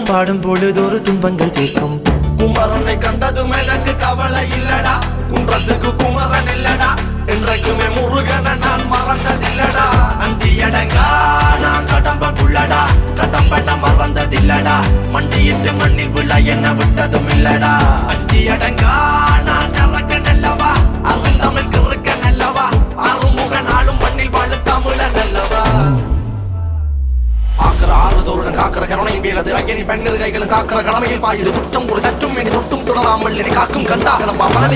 பாடும் பொழுதொரு துன்பங்கள் தீர்க்கும் குமரனை கண்டதும் எனக்கு கவலை இல்லடா குன்றத்துக்கு குமரன் இல்லடா என்றைக்குமே முருகனை நான் மறந்ததில்லடா அந்தியடங்கா நான் கடம்பக்குள்ளடா கடம்பன மறந்ததில்லடா மண்டியிட்டு மண்ணில் விழ என்ன விட்டதும் இல்லடா அஞ்சியடங்கா நான் நரக்க நல்லவா அருந்தமிழ் கிறுக்க நல்லவா அருமுக நாளும் மண்ணில் வாழ தமிழ நல்லவா ஆக்கிற ஆறு தோறுடன் காக்கிற கருணையும் வீழது ஐயனி பெண்ணிரு கைகளும் காக்கிற கடமையில் பாயுது குற்றம் ஒரு சற்றும் இனி தொட்டும் தொடராமல் இனி காக்கும் கந்தா கிளம்பா மரணி